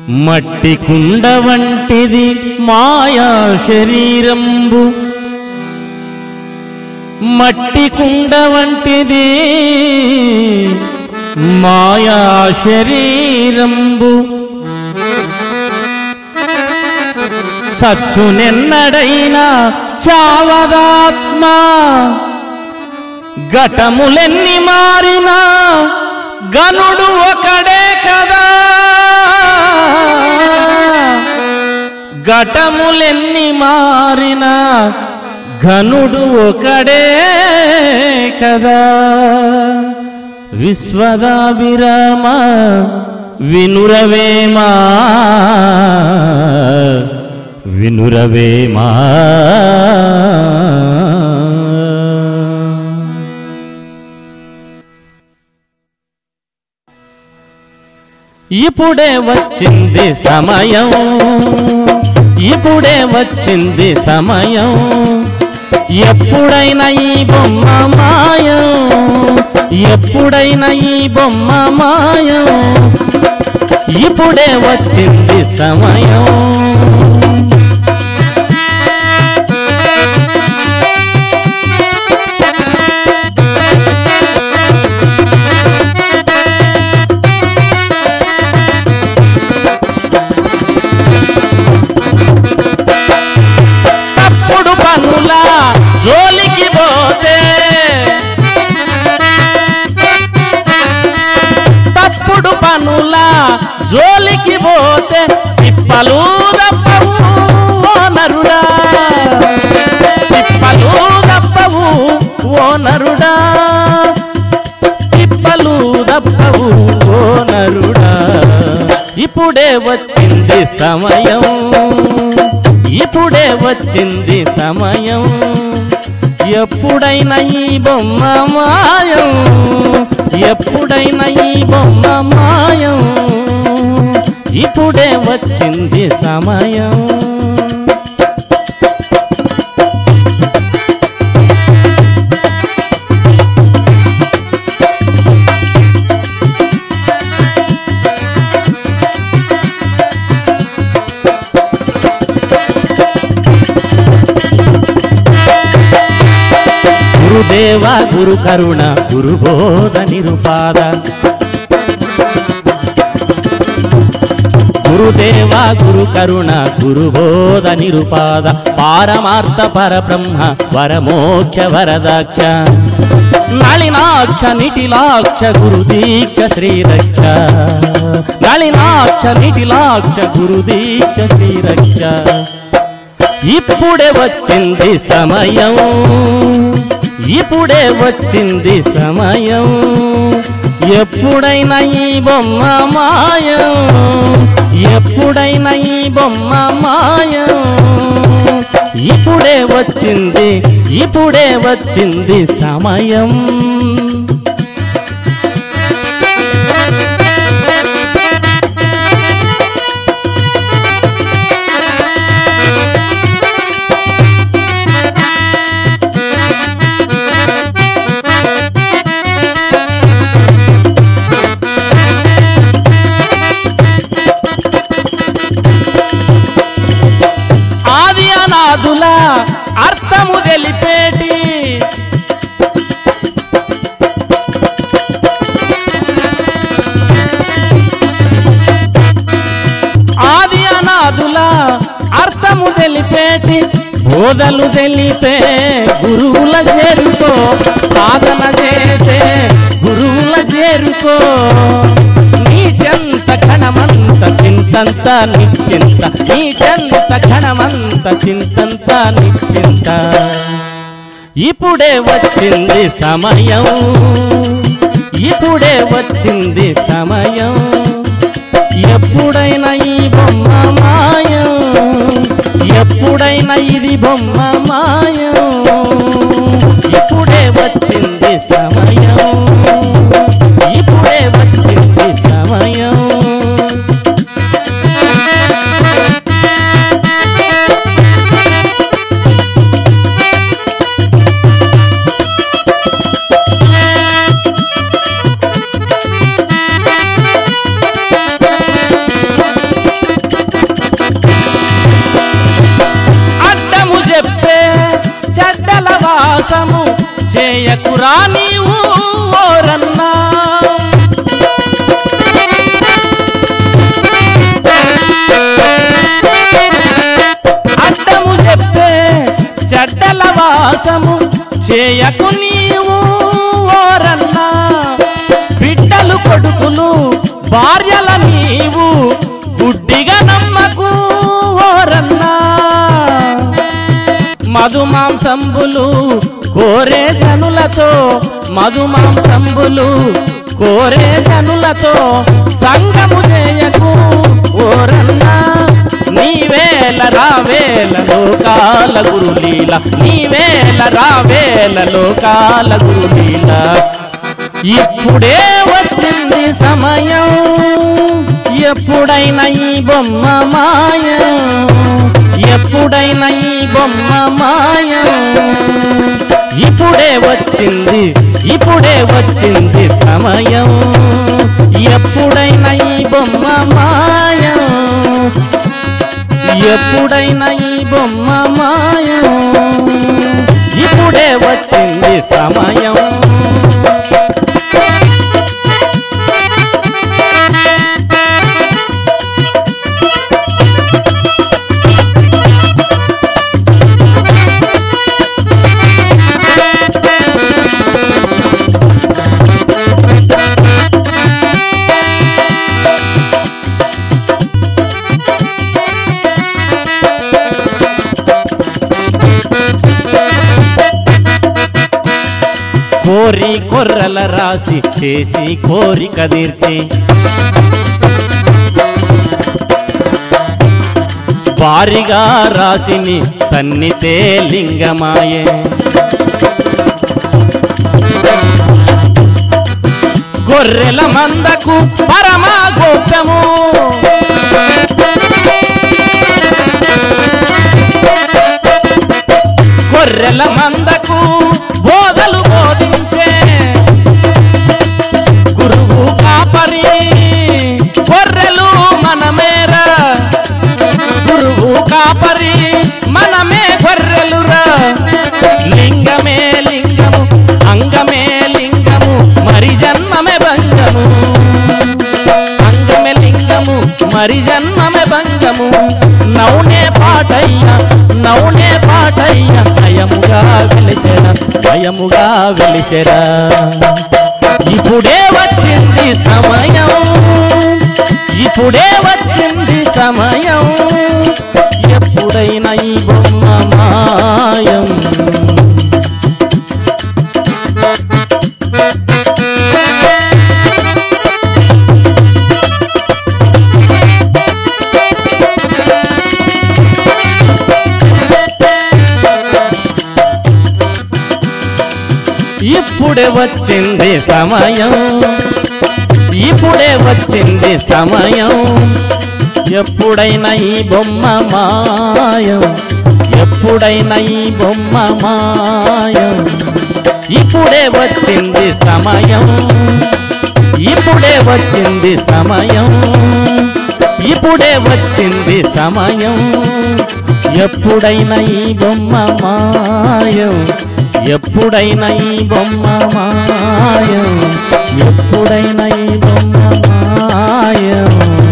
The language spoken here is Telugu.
మట్టి కుండ వంటిది మాయా శరీరంబు మట్టి కుండ వంటిది మాయా శరీరంబు సచ్చునెన్నడైనా చావదాత్మ ఘటములెన్ని మారినా గనుడు ఒకడే కదా ఘటములెన్ని మారినా ఘనుడు ఒకడే కదా విశ్వదాభిరామ వినురవేమా వినురవేమా ఇప్పుడే వచ్చింది సమయం ఇప్పుడే వచ్చింది సమయం ఎప్పుడైనా ఈ బొమ్మ మాయం ఎప్పుడైనా ఈ బొమ్మ మాయం ఇప్పుడే వచ్చింది సమయం తప్పుడు పనుల జోలికి పోతే తప్పుడు పనుల జోలికి పోతే తిప్పలు తప్పవు ఓ నరుడా తిప్పలు తప్పవు ఓ నరుడా తిప్పలు తప్పవు ఓ నరుడా ఇప్పుడే వచ్చింది సమయం ఇప్పుడే వచ్చింది సమయం ఎప్పుడైనా ఈ బొమ్మ మాయం ఎప్పుడైనా ఈ బొమ్మ మాయం ఇప్పుడే వచ్చింది సమయం గురుదేవ గురు కరుణ గురుబోధ నిరుపాద గురుదేవ గురు కరుణ గురుబోధ నిరుపాద పారమార్థ పరబ్రహ్మ వరమోక్ష వరదాక్ష నళినాక్ష నిటిలాక్ష గురుదీక్ష శ్రీరక్ష నళినాక్ష నిటిలాక్ష గురుదీక్ష శ్రీరక్ష ఇప్పుడే వచ్చింది సమయం ఇప్పుడే వచ్చింది సమయం ఎప్పుడైనా ఈ బొమ్మ మాయం ఎప్పుడైనా ఈ బొమ్మ మాయం ఇప్పుడే వచ్చింది ఇప్పుడే వచ్చింది సమయం ఆది అనాదుల అర్థము తెలిపేటి ఆది అనాదుల అర్థము తెలిపేటి బోధలు తెలిపే గురువుల చేరుకో సాధన చేసే గురువుల చేరుకో నీ చెంత క్షణమంత చింతంత నిశ్చింత నీ చెంత క్షణమంత చింతంత నిశ్చింత ఇప్పుడే వచ్చింది సమయం ఇప్పుడే వచ్చింది సమయం ఎప్పుడైనా ఈ బొమ్మ మాయం ఎప్పుడైనా ఇది బొమ్మ మాయం ఇప్పుడే వచ్చింది సమయం ఇప్పుడే వచ్చింది సమయం చేయకురా నీవు ఓరన్నా అడ్డము చెప్పే చెడ్డల వాసము చేయకు నీవు ఓరన్నా బిడ్డలు కొడుకులు భార్యల నీవు గుడ్డిగా నమ్మకు ఓరన్నా మధుమాంసంబులు కోరే జనులతో మధుమాంసంబులు కోరే జనులతో సంగము చేయకు ఓరన్నా నీవేల రావేల లోకాల గురులీల నీవేల రావేల లోకాల గురులీల ఇప్పుడే వచ్చింది సమయం ఎప్పుడైనా ఈ బొమ్మ మాయం ఎప్పుడైనా ఈ బొమ్మ మాయం ఇప్పుడే వచ్చింది ఇప్పుడే వచ్చింది సమయం ఎప్పుడైనా ఈ బొమ్మ మాయం ఎప్పుడైనా ఈ బొమ్మ మాయం ఇప్పుడే వచ్చింది సమయం కోరి కొర్రల రాసి చేసి కోరిక తీర్చి వారిగా రాసిని తన్నితే లింగమాయే గొర్రెల మందకు పరమా గోప్యము గొర్రెల మందకు బోధలు బోధించే గురువు కాపరి గొర్రెలు మనమేరా గురువు కాపరి మనమే గొర్రెలురా లింగమే లింగము అంగమే లింగము మరి జన్మమే భంగము అంగమే లింగము మరి జన్మమే భంగము నౌనే పాటయ్య నౌనే పాటయ్య నయముగా వెలిసెరా నయముగా వెలిసెరా ఇప్పుడే వచ్చింది సమయం ఇప్పుడే వచ్చింది సమయం ఎప్పుడైనా ఈ బొమ్మ మాయం ఇప్పుడే వచ్చింది సమయం ఇప్పుడే వచ్చింది సమయం ఎప్పుడైనా ఈ బొమ్మ మాయం ఎప్పుడైనా ఈ బొమ్మ మాయం ఇప్పుడే వచ్చింది సమయం ఇప్పుడే వచ్చింది సమయం ఇప్పుడే వచ్చింది సమయం ఎప్పుడైనా ఈ బొమ్మ మాయం ఎప్పుడైనా ఈ బొమ్మ మాయం ఎప్పుడైనా ఈ బొమ్మ మాయం